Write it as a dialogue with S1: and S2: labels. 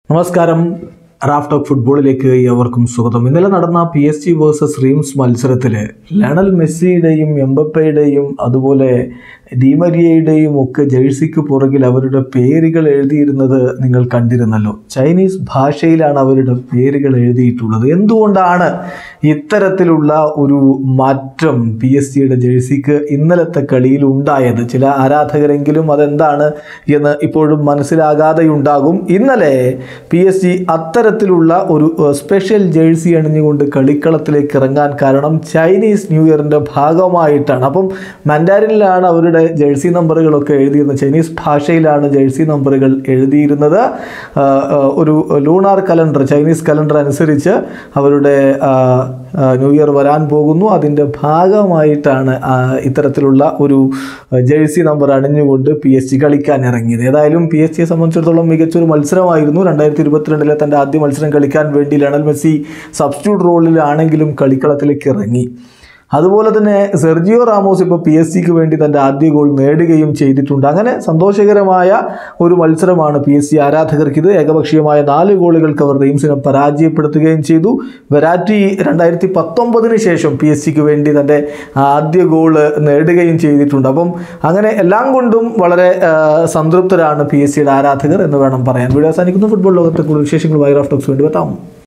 S1: നമസ്കാരം Raf talk ഫുട്ബോളിലേക്ക് ഏവർക്കും സ്വാഗതം ഇന്നലെ നടന്ന P S G versus Reims മത്സരത്തിൽ ലയണൽ മെസ്സിയുടെയും എംബപ്പയുടെയും അതുപോലെ ഡിമരിയയുടെയും ഒക്കെ ജേഴ്സിക്ക് പുറകിൽ അവരുടെ പേരുകൾ എഴുതിയിരുന്നത് നിങ്ങൾ കണ്ടിരുന്നല്ലോ ചൈനീസ് ഭാഷയിലാണ് അവരുടെ പേരുകൾ എഴുതിയിട്ടുള്ളത് എന്തുകൊണ്ടാണ് ഇത്തരത്തിലുള്ള ഒരു മാറ്റം പി എസ് ജിയുടെ ജേഴ്സിക്ക് ഇന്നലത്തെ കളിയിൽ ഉണ്ടായത് ചില ആരാധകരെങ്കിലും അതെന്താണ് എന്ന് ഇപ്പോഴും മനസ്സിലാകാതെയുണ്ടാകും ഇന്നലെ പി എസ് ജി അത്തരത്തിലുള്ള ഒരു ഏഹ്, സ്പെഷ്യൽ ജേഴ്സി അണിഞ്ഞുകൊണ്ട് കളിക്കളത്തിലേക്ക് ഇറങ്ങാൻ കാരണം ചൈനീസ് ന്യൂ ഇയറിൻ്റെ ഭാഗമായിട്ടാണ് അപ്പം മൻഡാരിനിലാണ് അവരുടെ ജേഴ്സി നമ്പറുകളൊക്കെ എഴുതിയിരുന്നത് ചൈനീസ് ഭാഷയിലാണ് ജേഴ്സി നമ്പറുകൾ എഴുതിയിരുന്നത് ആ, ആ, ഒരു ലൂണാർ കലണ്ടർ ചൈനീസ് കലണ്ടർ അനുസരിച്ച് അവരുടെ ആ, ആ, ന്യൂ ഇയർ വരാൻ പോകുന്നു അതിൻ്റെ ഭാഗമായിട്ടാണ് ആ, ഇത്തരത്തിലുള്ള ഒരു ജേഴ്സി നമ്പർ അണിഞ്ഞുകൊണ്ട് പി എസ് ജി കളിക്കാൻ ഇറങ്ങിയത് ഏതായാലും പി എസ് ജിയെ സംബന്ധിച്ചിടത്തോളം മികച്ചൊരു മത്സരമായിരുന്നു രണ്ടായിരത്തി ഇരുപത്തിരണ്ടിലെ തൻ്റെ ആദ്യ മത്സരം കളിക്കാൻ വേണ്ടി ലയണൽ മെസ്സി സബ്സ്റ്റിറ്റ്യൂട്ട് റോളിലാണെങ്കിലും കളിക്കളത്തിലേക്ക് ഇറങ്ങി അതുപോലെ തന്നെ സെർജിയോ റാമോസ് ഇപ്പോൾ പി എസ് സിക്ക് വേണ്ടി തൻ്റെ ആദ്യ ഗോൾ നേടുകയും ചെയ്തിട്ടുണ്ട് അങ്ങനെ സന്തോഷകരമായ ഒരു മത്സരമാണ് പി എസ് സി ആരാധകർക്ക് ഇത് ഏകപക്ഷീയമായ നാല് ഗോളുകൾക്ക് അവർ റെയിംസിനെ പരാജയപ്പെടുത്തുകയും ചെയ്തു വെരാറ്റി രണ്ടായിരത്തി പത്തൊമ്പതിന് ശേഷം പി എസ് സിക്ക് വേണ്ടി തൻ്റെ ആദ്യ ഗോള് നേടുകയും ചെയ്തിട്ടുണ്ട് അപ്പം അങ്ങനെ എല്ലാം കൊണ്ടും വളരെ ആ, സംതൃപ്തരാണ് പി എസ് സിയുടെ ആരാധകർ എന്ന് വേണം പറയാൻ വീഡിയോ അവസാനിക്കുന്നു ഫുട്ബോൾ ലോകത്തെ കൂടുതൽ വിശേഷങ്ങൾ വൈർ ഓഫ് ടോക്സ് വേണ്ടി എത്താം